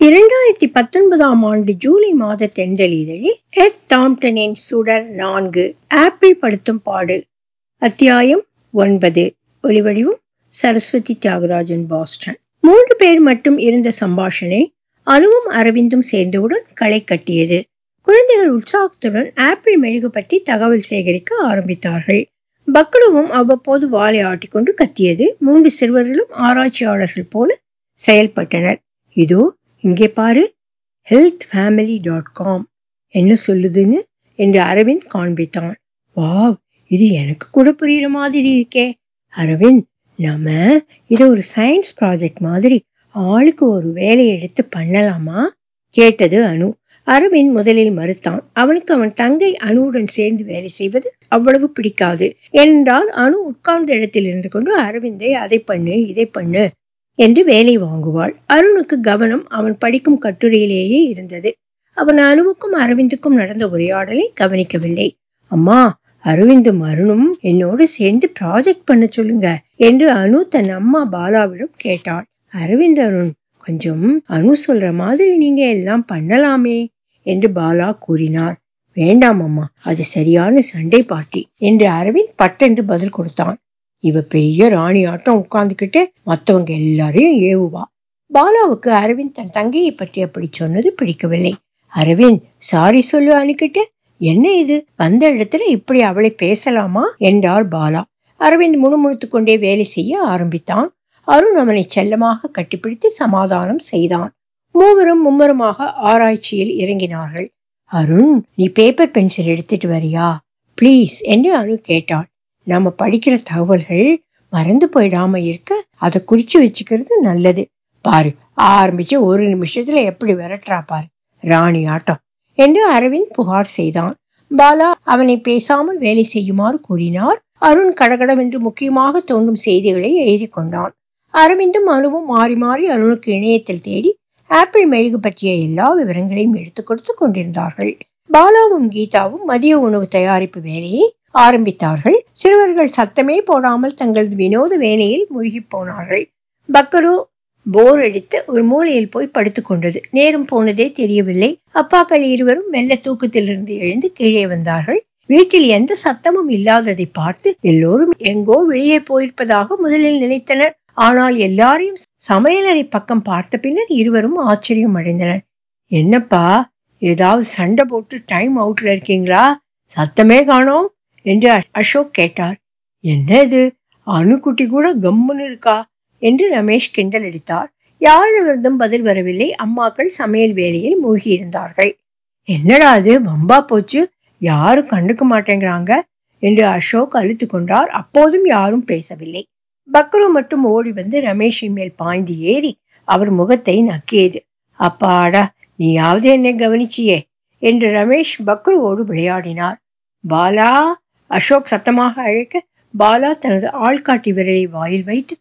இரண்டாயிரத்தி பத்தொன்பதாம் ஆண்டு ஜூலை மாத தென்றலிதழில் எஸ் டாம்டனின் சுடர் நான்கு ஆப்பிள் படுத்தும் பாடு அத்தியாயம் ஒன்பது ஒலிவடிவும் சரஸ்வதி தியாகராஜன் பாஸ்டன் மூன்று பேர் மட்டும் இருந்த சம்பாஷணை அனுவும் அரவிந்தும் சேர்ந்தவுடன் களை கட்டியது குழந்தைகள் உற்சாகத்துடன் ஆப்பிள் மெழுகு பற்றி தகவல் சேகரிக்க ஆரம்பித்தார்கள் பக்ருவும் அவ்வப்போது வாலை ஆட்டிக்கொண்டு கத்தியது மூன்று சிறுவர்களும் ஆராய்ச்சியாளர்கள் போல செயல்பட்டனர் இதோ இங்கே பாரு ஹெல்த் ஃபேமிலி டாட் காம் என்ன சொல்லுதுன்னு என்று அரவிந்த் காண்பித்தான் வாவ் இது எனக்கு கூட புரியுற மாதிரி இருக்கே அரவிந்த் நம்ம இதை ஒரு சயின்ஸ் ப்ராஜெக்ட் மாதிரி ஆளுக்கு ஒரு வேலையை எடுத்து பண்ணலாமா கேட்டது அனு அரவிந்த் முதலில் மறுத்தான் அவனுக்கு அவன் தங்கை அனுவுடன் சேர்ந்து வேலை செய்வது அவ்வளவு பிடிக்காது என்றால் அனு உட்கார்ந்த இடத்தில் இருந்து கொண்டு அரவிந்தை அதை பண்ணு இதை பண்ணு என்று வேலை வாங்குவாள் அருணுக்கு கவனம் அவன் படிக்கும் கட்டுரையிலேயே இருந்தது அவன் அனுவுக்கும் அரவிந்துக்கும் நடந்த உரையாடலை கவனிக்கவில்லை அம்மா அரவிந்தும் அருணும் என்னோடு சேர்ந்து ப்ராஜெக்ட் பண்ண சொல்லுங்க என்று அனு தன் அம்மா பாலாவிடம் கேட்டாள் அரவிந்த் அருண் கொஞ்சம் அனு சொல்ற மாதிரி நீங்க எல்லாம் பண்ணலாமே என்று பாலா கூறினார் வேண்டாம் அம்மா அது சரியான சண்டை பார்ட்டி என்று அரவிந்த் பட்டென்று பதில் கொடுத்தான் இவ பெரிய ராணி ஆட்டம் உட்கார்ந்துக்கிட்டு மத்தவங்க எல்லாரையும் ஏவுவா பாலாவுக்கு அரவிந்த் தன் தங்கையை பற்றி அப்படி சொன்னது பிடிக்கவில்லை அரவிந்த் சாரி சொல்லு அனுக்கிட்டு என்ன இது வந்த இடத்துல இப்படி அவளை பேசலாமா என்றார் பாலா அரவிந்த் முணுமுணுத்துக் கொண்டே வேலை செய்ய ஆரம்பித்தான் அருண் அவனை செல்லமாக கட்டிப்பிடித்து சமாதானம் செய்தான் மூவரும் மும்மரமாக ஆராய்ச்சியில் இறங்கினார்கள் அருண் நீ பேப்பர் பென்சில் எடுத்துட்டு வரியா ப்ளீஸ் என்று அனு கேட்டாள் நம்ம படிக்கிற தகவல்கள் மறந்து போயிடாம இருக்க அதை குறிச்சு வச்சுக்கிறது நல்லது பாரு ஆரம்பிச்சு ஒரு நிமிஷத்துல எப்படி விரட்டுறா பாரு ராணி ஆட்டம் என்று அரவிந்த் புகார் செய்தான் பாலா அவனை பேசாமல் வேலை செய்யுமாறு கூறினார் அருண் கடகடவென்று முக்கியமாக தோன்றும் செய்திகளை எழுதி கொண்டான் அரவிந்தும் அனுவும் மாறி மாறி அருணுக்கு இணையத்தில் தேடி ஆப்பிள் மெழுகு பற்றிய எல்லா விவரங்களையும் எடுத்துக் கொடுத்து கொண்டிருந்தார்கள் பாலாவும் கீதாவும் மதிய உணவு தயாரிப்பு வேலையை ஆரம்பித்தார்கள் சிறுவர்கள் சத்தமே போடாமல் தங்களது வினோத வேலையில் மூழ்கி போனார்கள் பக்கரு போர் அடித்து ஒரு மூலையில் போய் படுத்துக் கொண்டது நேரம் போனதே தெரியவில்லை அப்பாக்கள் இருவரும் மெல்ல தூக்கத்திலிருந்து எழுந்து கீழே வந்தார்கள் வீட்டில் எந்த சத்தமும் இல்லாததை பார்த்து எல்லோரும் எங்கோ வெளியே போயிருப்பதாக முதலில் நினைத்தனர் ஆனால் எல்லாரையும் சமையலறை பக்கம் பார்த்த பின்னர் இருவரும் ஆச்சரியம் அடைந்தனர் என்னப்பா ஏதாவது சண்டை போட்டு டைம் அவுட்ல இருக்கீங்களா சத்தமே காணோம் என்று அசோக் கேட்டார் என்ன இது அணுக்குட்டி கூட கம்முன்னு இருக்கா என்று ரமேஷ் கிண்டல் அடித்தார் யாரிடமிருந்தும் பதில் வரவில்லை அம்மாக்கள் சமையல் வேலையில் மூழ்கியிருந்தார்கள் என்னடா அது வம்பா போச்சு யாரும் கண்டுக்க மாட்டேங்கிறாங்க என்று அசோக் அழுத்து கொண்டார் அப்போதும் யாரும் பேசவில்லை பக்ரு மட்டும் ஓடி வந்து ரமேஷின் மேல் பாய்ந்து ஏறி அவர் முகத்தை நக்கியது அப்பாடா நீயாவது என்னை கவனிச்சியே என்று ரமேஷ் பக்ருவோடு விளையாடினார் பாலா அசோக் சத்தமாக அழைக்க பாலா தனது ஆள்காட்டி விரலை வாயில் வைத்து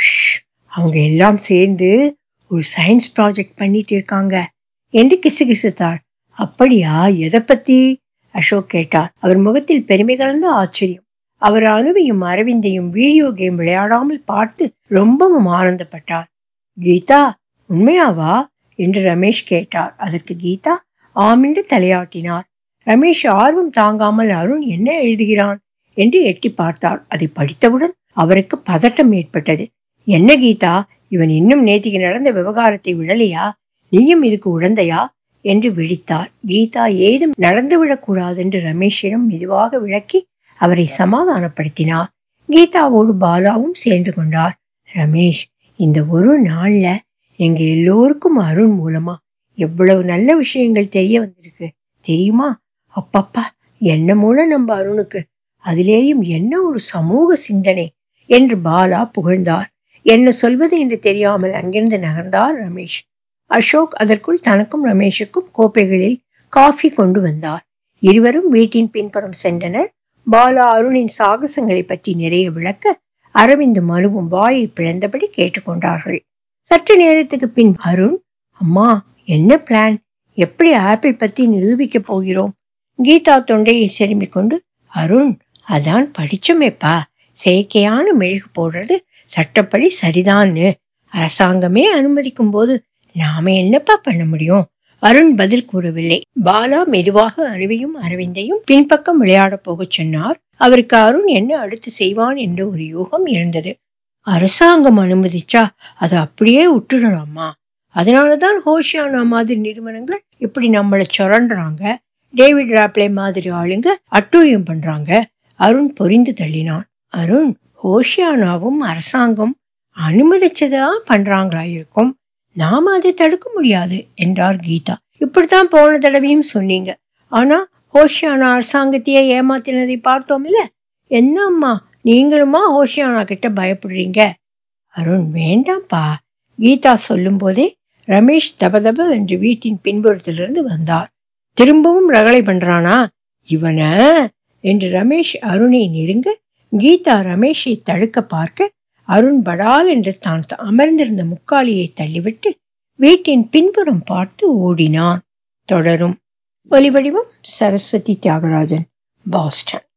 அவங்க எல்லாம் சேர்ந்து ஒரு சயின்ஸ் ப்ராஜெக்ட் பண்ணிட்டு இருக்காங்க என்று கிசுகிசுத்தார் அப்படியா எதை பத்தி அசோக் கேட்டார் அவர் முகத்தில் பெருமை கலந்த ஆச்சரியம் அவர் அணுவையும் அரவிந்தையும் வீடியோ கேம் விளையாடாமல் பார்த்து ரொம்பவும் ஆனந்தப்பட்டார் கீதா உண்மையாவா என்று ரமேஷ் கேட்டார் அதற்கு கீதா ஆமென்று தலையாட்டினார் ரமேஷ் ஆர்வம் தாங்காமல் அருண் என்ன எழுதுகிறான் என்று எட்டி பார்த்தார் அதை படித்தவுடன் அவருக்கு பதட்டம் ஏற்பட்டது என்ன கீதா இவன் இன்னும் நேற்றுக்கு நடந்த விவகாரத்தை விடலையா நீயும் இதுக்கு உடந்தையா என்று விழித்தார் கீதா ஏதும் நடந்துவிடக்கூடாது என்று ரமேஷிடம் மெதுவாக விளக்கி அவரை சமாதானப்படுத்தினார் கீதாவோடு பாலாவும் சேர்ந்து கொண்டார் ரமேஷ் இந்த ஒரு நாள்ல எங்க எல்லோருக்கும் அருண் மூலமா எவ்வளவு நல்ல விஷயங்கள் தெரிய வந்திருக்கு தெரியுமா அப்பப்பா என்ன மூலம் நம்ம அருணுக்கு அதிலேயும் என்ன ஒரு சமூக சிந்தனை என்று பாலா புகழ்ந்தார் என்ன சொல்வது என்று தெரியாமல் அங்கிருந்து நகர்ந்தார் ரமேஷ் அசோக் அதற்குள் தனக்கும் ரமேஷுக்கும் கோப்பைகளில் காஃபி கொண்டு வந்தார் இருவரும் வீட்டின் பின்புறம் சென்றனர் பாலா அருணின் சாகசங்களை பற்றி நிறைய விளக்க அரவிந்த் மனுவும் வாயை பிளந்தபடி கேட்டுக்கொண்டார்கள் சற்று நேரத்துக்கு பின் அருண் அம்மா என்ன பிளான் எப்படி ஆப்பிள் பத்தி நிரூபிக்க போகிறோம் கீதா தொண்டையை செருமிக் கொண்டு அருண் அதான் படிச்சோமேப்பா செயற்கையான மெழுகு போடுறது சட்டப்படி சரிதான்னு அரசாங்கமே அனுமதிக்கும் போது நாம என்னப்பா பண்ண முடியும் அருண் பதில் கூறவில்லை பாலா மெதுவாக அருவியும் அரவிந்தையும் பின்பக்கம் விளையாடப் போகச் சொன்னார் அவருக்கு அருண் என்ன அடுத்து செய்வான் என்ற ஒரு யூகம் இருந்தது அரசாங்கம் அனுமதிச்சா அதை அப்படியே விட்டுடலாமா அதனாலதான் ஹோஷியானா மாதிரி நிறுவனங்கள் இப்படி நம்மளை சுரண்டுறாங்க டேவிட் ராப்லே மாதிரி ஆளுங்க அட்டூழியம் பண்றாங்க அருண் பொறிந்து தள்ளினான் அருண் ஹோஷியானாவும் அரசாங்கம் அனுமதிச்சதா பண்றாங்களா இருக்கும் நாம அதை தடுக்க முடியாது என்றார் கீதா இப்படித்தான் போன தடவையும் சொன்னீங்க ஆனா ஹோஷியானா அரசாங்கத்தையே ஏமாத்தினதை பார்த்தோம் இல்ல என்ன அம்மா நீங்களுமா ஹோஷியானா கிட்ட பயப்படுறீங்க அருண் வேண்டாம்ப்பா கீதா சொல்லும் போதே ரமேஷ் தபதப என்று வீட்டின் பின்புறத்திலிருந்து வந்தார் திரும்பவும் ரகளை பண்றானா இவன என்று ரமேஷ் அருணை நெருங்க கீதா ரமேஷை தடுக்க பார்க்க அருண் படால் என்று தான் அமர்ந்திருந்த முக்காலியை தள்ளிவிட்டு வீட்டின் பின்புறம் பார்த்து ஓடினான் தொடரும் ஒலிவடிவம் சரஸ்வதி தியாகராஜன் பாஸ்டன்